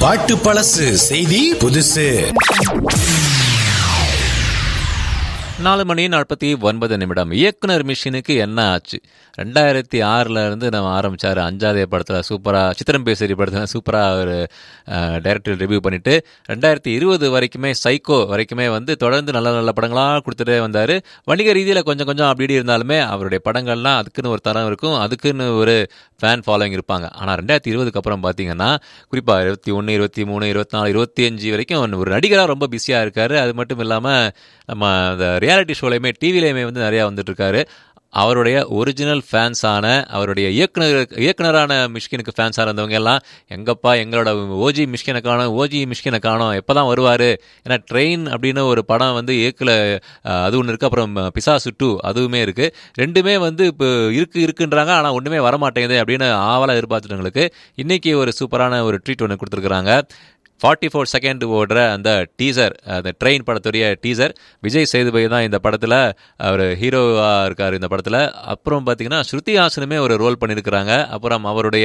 பாட்டு பழசு செய்தி புதுசு நாலு மணி நாற்பத்தி ஒன்பது நிமிடம் இயக்குனர் மிஷினுக்கு என்ன ஆச்சு ரெண்டாயிரத்தி ஆறுல இருந்து நம்ம ஆரம்பிச்சாரு அஞ்சாவது படத்தில் சூப்பராக சித்திரம் பேசரி படத்தில் சூப்பராக ஒரு டைரக்டர் ரிவ்யூ பண்ணிட்டு ரெண்டாயிரத்தி இருபது வரைக்குமே சைக்கோ வரைக்குமே வந்து தொடர்ந்து நல்ல நல்ல படங்களாக கொடுத்துட்டே வந்தார் வணிக ரீதியில் கொஞ்சம் கொஞ்சம் அப்படி இப்படி இருந்தாலுமே அவருடைய படங்கள்லாம் அதுக்குன்னு ஒரு தரம் இருக்கும் அதுக்குன்னு ஒரு ஃபேன் ஃபாலோயிங் இருப்பாங்க ஆனால் ரெண்டாயிரத்தி இருபதுக்கு அப்புறம் பார்த்தீங்கன்னா குறிப்பாக இருபத்தி ஒன்று இருபத்தி மூணு இருபத்தி நாலு இருபத்தி அஞ்சு வரைக்கும் ஒரு நடிகராக ரொம்ப பிஸியாக இருக்காரு அது மட்டும் இல்லாமல் நம்ம அந்த ரியாலிட்டி ஷோலையுமே டிவிலையுமே வந்து நிறையா வந்துட்டு இருக்காரு அவருடைய ஒரிஜினல் ஃபேன்ஸான அவருடைய இயக்குனர் இயக்குனரான மிஷ்கினுக்கு ஃபேன்ஸாக இருந்தவங்க எல்லாம் எங்கப்பா எங்களோட ஓஜி மிஷ்கினை காணும் ஓஜி மிஷ்கினை காணும் எப்போ தான் வருவார் ஏன்னா ட்ரெயின் அப்படின்னு ஒரு படம் வந்து இயக்கில் அது ஒன்று இருக்குது அப்புறம் பிசாசு டூ அதுவுமே இருக்குது ரெண்டுமே வந்து இப்போ இருக்கு இருக்குன்றாங்க ஆனால் ஒன்றுமே வரமாட்டேங்குது அப்படின்னு ஆவலாக எதிர்பார்த்துட்டவங்களுக்கு இன்றைக்கி ஒரு சூப்பரான ஒரு ட்ரீட் ஒன்று கொடுத்துருக்குறாங்க ஃபார்ட்டி ஃபோர் செகண்ட் ஓடுற அந்த டீசர் அந்த ட்ரெயின் படத்துடைய டீசர் விஜய் சேதுபதி தான் இந்த படத்தில் அவர் ஹீரோவாக இருக்கார் இந்த படத்தில் அப்புறம் பார்த்தீங்கன்னா ஸ்ருதி ஹாசனுமே ஒரு ரோல் பண்ணியிருக்கிறாங்க அப்புறம் அவருடைய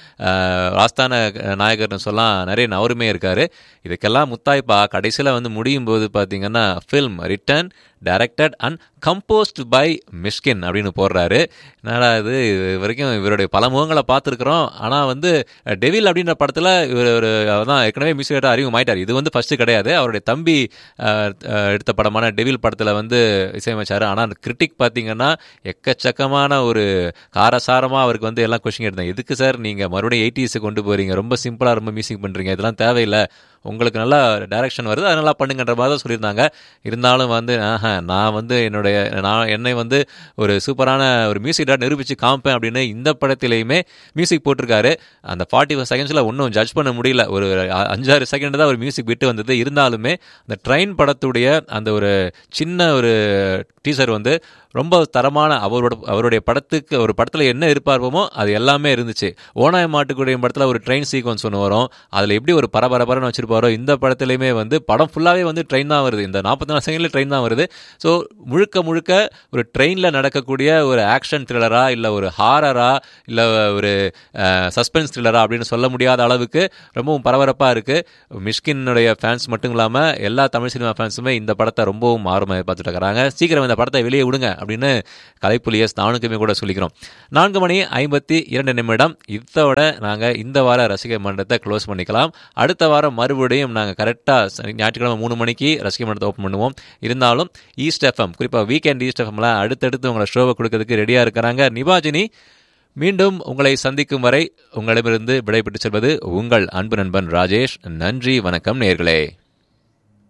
ஆஸ்தான நாயகர்னு சொல்லலாம் நிறைய நவருமே இருக்கார் இதுக்கெல்லாம் முத்தாய்ப்பா கடைசியில் வந்து முடியும் போது பார்த்தீங்கன்னா film written directed and composed by Mysskin அப்படின்னு போடுறாரு என்னடா இது வரைக்கும் இவருடைய பல முகங்களை பார்த்துருக்குறோம் ஆனால் வந்து டெவில் அப்படின்ற படத்தில் இவர் ஒரு தான் ஏற்கனவே மியூசிக் அறிமுகமாயிட்டார் இது வந்து ஃபஸ்ட்டு கிடையாது அவருடைய தம்பி எடுத்த படமான டெவில் படத்தில் வந்து இசையமைச்சார் ஆனால் கிரிட்டிக் பார்த்தீங்கன்னா எக்கச்சக்கமான ஒரு காரசாரமாக அவருக்கு வந்து எல்லாம் கொஷின் எடுத்தேன் எதுக்கு சார் நீங்கள் மறுபடியும் எயிட்டிஸை கொண்டு போகிறீங்க ரொம்ப சிம்பிளாக ரொம்ப மியூசிக் பண்ணுறீங்க இதெல்லாம் தேவையில்லை உங்களுக்கு நல்லா டைரக்ஷன் வருது அது நல்லா பண்ணுங்கன்ற மாதிரி தான் சொல்லியிருந்தாங்க இருந்தாலும் வந்து ஆஹா நான் வந்து என்னுடைய நான் என்னை வந்து ஒரு சூப்பரான ஒரு மியூசிக் டாட் நிரூபித்து காமிப்பேன் அப்படின்னு இந்த படத்திலையுமே மியூசிக் போட்டிருக்காரு அந்த ஃபார்ட்டி ஃபைவ் செகண்ட்ஸில் ஒன்றும் ஜட்ஜ் பண்ண முடியல ஒரு அஞ்சாறு செகண்ட் தான் ஒரு மியூசிக் விட்டு வந்தது இருந்தாலுமே அந்த ட்ரெயின் படத்துடைய அந்த ஒரு சின்ன ஒரு டீசர் வந்து ரொம்ப தரமான அவரோட அவருடைய படத்துக்கு ஒரு படத்தில் என்ன எதிர்பார்ப்போமோ அது எல்லாமே இருந்துச்சு ஓனாய மாட்டுக்குடைய படத்தில் ஒரு ட்ரெயின் சீக்வன்ஸ் ஒன்று வரும் அதில் எப்படி ஒரு பரபரப்பரன்னு வச்சிருப்பாரோ இந்த படத்துலையுமே வந்து படம் ஃபுல்லாகவே வந்து ட்ரெயின் தான் வருது இந்த நாற்பத்தி நாலு செகண்ட்ல ட்ரெயின் தான் வருது ஸோ முழுக்க முழுக்க ஒரு ட்ரெயினில் நடக்கக்கூடிய ஒரு ஆக்ஷன் த்ரில்லரா இல்லை ஒரு ஹாரரா இல்லை ஒரு சஸ்பென்ஸ் த்ரில்லரா அப்படின்னு சொல்ல முடியாத அளவுக்கு ரொம்பவும் பரபரப்பாக இருக்குது மிஷ்கினுடைய ஃபேன்ஸ் மட்டும் இல்லாமல் எல்லா தமிழ் சினிமா ஃபேன்ஸுமே இந்த படத்தை ரொம்பவும் ஆர்வமாக பார்த்துட்டு இருக்கிறாங்க சீக்கிரம் இந்த படத்தை வெளியே விடுங்க அப்படின்னு கலைப்புலியஸ் நானுக்குமே கூட சொல்லிக்கிறோம் நான்கு மணி ஐம்பத்தி இரண்டு நிமிடம் இதோட நாங்கள் இந்த வார ரசிகை மன்றத்தை க்ளோஸ் பண்ணிக்கலாம் அடுத்த வாரம் மறுபடியும் நாங்கள் கரெக்டாக ஞாயிற்றுக்கிழமை மூணு மணிக்கு ரசிகை மன்றத்தை ஓப்பன் பண்ணுவோம் இருந்தாலும் ஈஸ்ட் எஃப்எம் குறிப்பாக வீக்கெண்ட் ஈஸ்ட் எஃப்எம்ல அடுத்தடுத்து உங்களை ஷோவை கொடுக்கறதுக்கு ரெடியாக இருக்கிறாங்க நிபாஜினி மீண்டும் உங்களை சந்திக்கும் வரை உங்களிடமிருந்து விடைபெற்று செல்வது உங்கள் அன்பு நண்பன் ராஜேஷ் நன்றி வணக்கம் நேர்களே